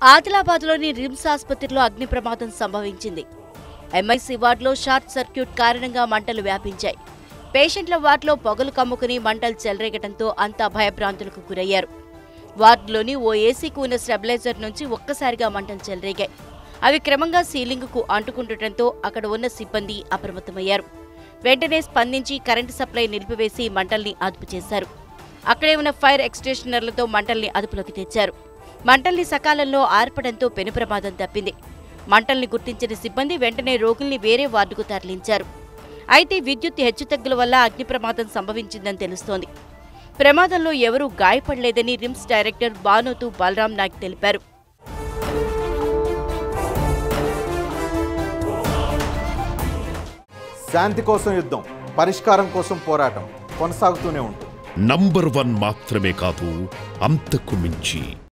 ఆదిలాబాద్లోని RIMS ఆసుపత్రిలో అగ్ని ప్రమాదం సంభవించింది ఎంఐసి వార్డులో షార్ట్ సర్క్యూట్ కారణంగా మంటలు వ్యాపించాయి పేషెంట్ల వార్డులో పొగలు కమ్ముకుని మంటలు చెలరేగటంతో అంతా భయభ్రాంతులకు గురయ్యారు వార్డులోని ఓ ఏసీకి ఉన్న స్టెబిలైజర్ నుంచి ఒక్కసారిగా మంటలు చెలరేగాయి అవి క్రమంగా సీలింగుకు అంటుకుండటంతో అక్కడ ఉన్న సిబ్బంది అప్రమత్తమయ్యారు వెంటనే స్పందించి కరెంటు సప్లై నిలిపివేసి మంటల్ని అదుపు చేశారు అక్కడే ఉన్న ఫైర్ ఎక్స్టెన్షనర్లతో మంటల్ని అదుపులోకి తెచ్చారు మంటల్ని సకాలంలో ఆర్పడంతో పెను ప్రమాదం తప్పింది మంటల్ని గుర్తించిన సిబ్బంది వెంటనే రోగుల్ని వేరే వార్డుకు తరలించారు అయితే విద్యుత్ హెచ్చుతగ్గుల వల్ల అగ్ని ప్రమాదం సంభవించిందని తెలుస్తోంది ప్రమాదంలో ఎవరూ గాయపడలేదని రిమ్స్ డైరెక్టర్ బానోతు బలరాం నాయక్ తెలిపారు శాంతి కోసం యుద్ధం పరిష్కారం కోసం పోరాటం కొనసాగుతూనే ఉంటుంది నంబర్ వన్ మాత్రమే కాదు అంతకు మించి